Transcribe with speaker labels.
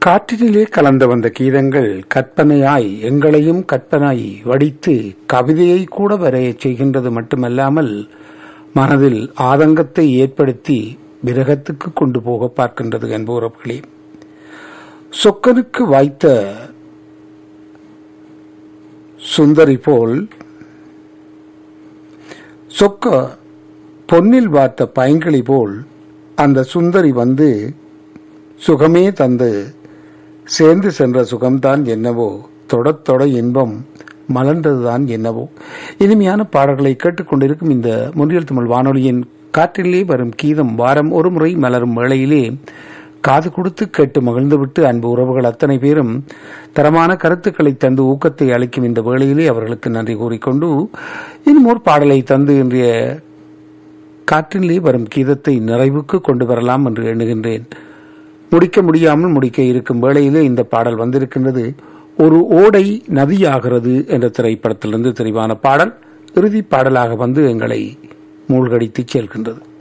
Speaker 1: காற்றினிலே கலந்து வந்த கீதங்கள் கற்பனையாய் எங்களையும் கற்பனாய் வடித்து கவிதையை கூட வரையச் செய்கின்றது மட்டுமல்லாமல் மனதில் ஆதங்கத்தை ஏற்படுத்தி விரகத்துக்கு கொண்டு போக பார்க்கின்றது என்பவர்களே சொக்கனுக்கு வாய்த்த சுந்தரி போல் சொக்க பொன்னில் வார்த்த பைங்கிளி போல் அந்த சுந்தரி வந்து சுகமே தந்து சேர்ந்து சென்ற சுகம்தான் என்னவோ தொடத் தொட இன்பம் மலர்ந்ததுதான் என்னவோ இனிமையான பாடல்களை கேட்டுக்கொண்டிருக்கும் இந்த முன்னில் தமிழ் வானொலியின் காற்றிலே வரும் கீதம் வாரம் ஒரு முறை மலரும் வேளையிலே காது கொடுத்து கேட்டு மகிழ்ந்துவிட்டு அன்பு உறவுகள் அத்தனை பேரும் தரமான கருத்துக்களை தந்து ஊக்கத்தை அளிக்கும் இந்த வேளையிலே அவர்களுக்கு நன்றி கூறிக்கொண்டு இன்னும் ஒரு பாடலை தந்து இன்றைய காற்றிலே வரும் கீதத்தை நிறைவுக்கு கொண்டு வரலாம் என்று எண்ணுகின்றேன் முடிக்க முடியாமல் முடிக்க இருக்கும் வேளையிலே இந்த பாடல் வந்திருக்கின்றது ஒரு ஓடை நதியாகிறது என்ற திரைப்படத்திலிருந்து தெளிவான பாடல் இறுதி பாடலாக வந்து எங்களை மூழ்கடித்து செல்கின்றது